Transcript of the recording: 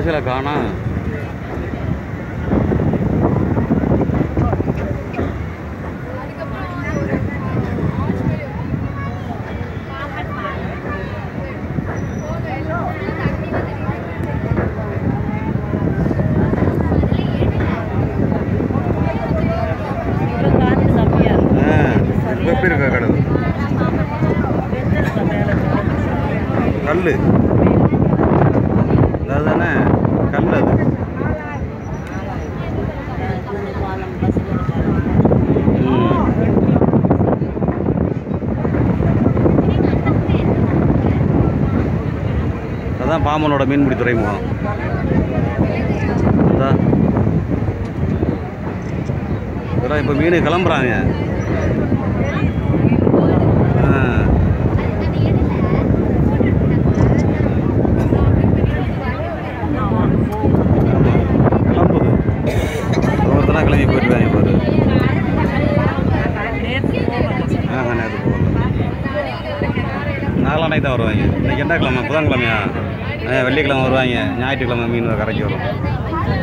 பரிசுகளை காணோம் இப்போ காற்று கம்மியாக இருக்கும் ஆ இப்போ எப்படி இருக்கா கடல் வெந்திருக்க மேலே கல் அதானே கல் அது பாலம் பஸ்ஸில் ம். அதான் பாம்பனோட மீன்பிடி துறைமுகம் அதான் இதெல்லாம் இப்போ மீன் கிளம்புறாங்க ஆ ஆமாம் கிளம்புது ஒவ்வொருத்தனா கிளம்பி போயிட்டுருக்காங்க பாரு நேற்று போகல ஆஹா நேற்று போகல நாளானைக்கு தான் வருவாங்க இன்னைக்கு என்ன கிழமை புதன்கிழமையா ஆ வெள்ளிக்கிழமை வருவாங்க ஞாயிற்றுக்கிழமை மீன் கரைக்கு வரும்